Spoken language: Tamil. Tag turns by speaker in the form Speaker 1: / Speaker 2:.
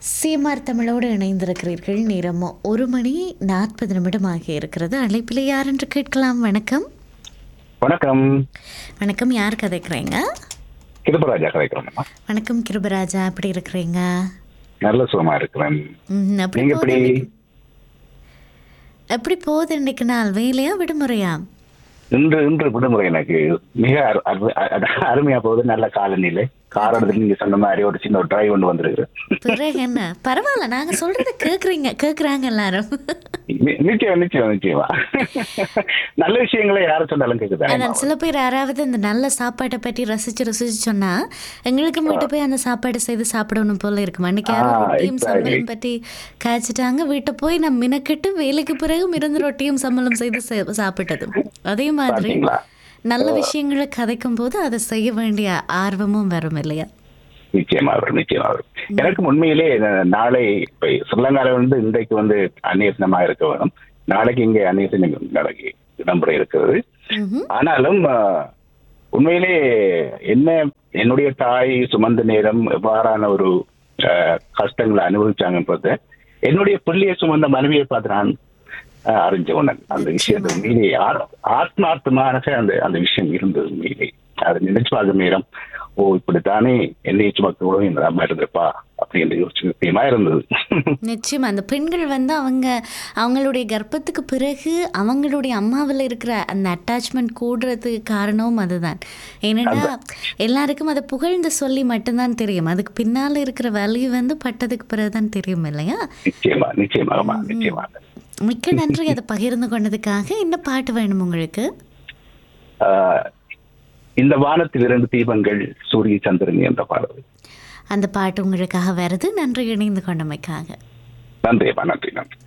Speaker 1: சிஎம்ஆர் தமிழோடு இணைந்திருக்கிறீர்கள் நேரம் ஒரு மணி நாற்பது நிமிடம் ஆகி இருக்கிறது அழைப்பில் யார் என்று கேட்கலாம் வணக்கம்
Speaker 2: வணக்கம்
Speaker 1: வணக்கம் யார் கதைக்கிறீங்க
Speaker 2: கிருபராஜா கதைக்கிறோம்மா
Speaker 1: வணக்கம் கிருபராஜா எப்படி இருக்கிறீங்க
Speaker 2: நல்ல சுகமா இருக்கிறேன்
Speaker 1: ம், எப்படி
Speaker 2: நீங்க
Speaker 1: போகுது
Speaker 2: எப்படி
Speaker 1: இன்னைக்கு? எப்படி போகுது இன்னைக்கு நாள் வேலையா விடுமுறையா
Speaker 2: இன்று இன்று விடுமுறை எனக்கு மிக அரு- அரு- அரு- அருமையா போகுது நல்ல காலநிலை கார் எடுத்து நீங்க சொன்ன மாதிரி ஒரு சின்ன ஒரு டிரைவ் ஒன்று வந்திருக்கு
Speaker 1: பிறகு என்ன பரவாயில்ல நாங்க சொல்றத கேக்குறீங்க கேக்குறாங்க எல்லாரும்
Speaker 2: நி- நிச்சயம் நிச்சயம் நிச்சயமா நல்ல விஷயங்களை யார சொன்னாலும் கேக்குதாங்க
Speaker 1: அதான் சில பேர் யாராவது இந்த நல்ல சாப்பாட்டை பற்றி ரசிச்சு ரசிச்சு சொன்னா எங்களுக்கு வீட்டு போய் அந்த சாப்பாடு செய்து சாப்பிடணும் போல இருக்கும் அன்னைக்கு யாரோ
Speaker 2: ஆ,
Speaker 1: ரொட்டியும்
Speaker 2: exactly.
Speaker 1: சம்பளம் பற்றி காய்ச்சிட்டாங்க வீட்டை போய் நான் மினக்கிட்டு வேலைக்கு பிறகு மிருந்த ரொட்டியும் சம்பளம் செய்து சே- சாப்பிட்டதும் அதே மாதிரி
Speaker 2: பாத்தீங்களா
Speaker 1: நல்ல விஷயங்களை கதைக்கும் போது அதை செய்ய வேண்டிய ஆர்வமும் வரும் இல்லையா
Speaker 2: நிச்சயமா வரும் நிச்சயமா வரும் எனக்கு உண்மையிலே ந- நாளை இப்ப ஸ்ரீலங்கால வந்து இன்றைக்கு வந்து அந்நியசனமா இருக்க வேணும் நாளைக்கு இங்கே அந்நியசனம் நாளைக்கு இடம்பெற இருக்கிறது
Speaker 1: ம்ஹும்.
Speaker 2: ஆனாலும் ஆஹ், உண்மையிலே என்ன என்னுடைய தாய் சுமந்த நேரம் எவ்வாறான ஒரு ஆஹ், கஷ்டங்களை அனுபவிச்சாங்கன்றத என்னுடைய பிள்ளையை சுமந்த மனைவியை பார்த்து நான் ஆஹ், அறிஞ்ச உணன் அந்த விஷயத்தை உண்மையிலே ஆத்- ஆத்மார்த்தமான அந்த அந்த விஷயம் இருந்தது உண்மையிலே அது நினைச்சு பார்க்கும் நேரம் ஓ இப்படித்தானே என்னை சுமக்க இந்த அம்மா இருந்திருப்பா அப்படின்னு யோசிச்சு விஷயமா இருந்தது
Speaker 1: நிச்சயமா அந்த பெண்கள் வந்து அவங்க அவங்களுடைய கர்ப்பத்துக்கு பிறகு அவங்களுடைய அம்மாவில் இருக்கிற அந்த அட்டாச்மெண்ட் கூடுறதுக்கு காரணமும் அதுதான் ஏன்னா எல்லாருக்கும் அதை புகழ்ந்து சொல்லி மட்டும்தான் தெரியும் அதுக்கு பின்னால இருக்கிற வேல்யூ வந்து பட்டதுக்கு பிறகுதான் தெரியும் இல்லையா
Speaker 2: நிச்சயமா நிச்சயமாகமா நிச்சயமாக
Speaker 1: மிக்க நன்றி அதை பகிர்ந்து கொண்டதுக்காக என்ன பாட்டு வேணும் உங்களுக்கு
Speaker 2: ஆஹ், இந்த வானத்தில் இரண்டு தீபங்கள் சூரிய சந்திரன் என்ற பாடல்
Speaker 1: அந்த பாட்டு உங்களுக்காக வருது நன்றி இணைந்து கொண்டமைக்காக
Speaker 2: நன்றி அம்மா நன்றி நன்றி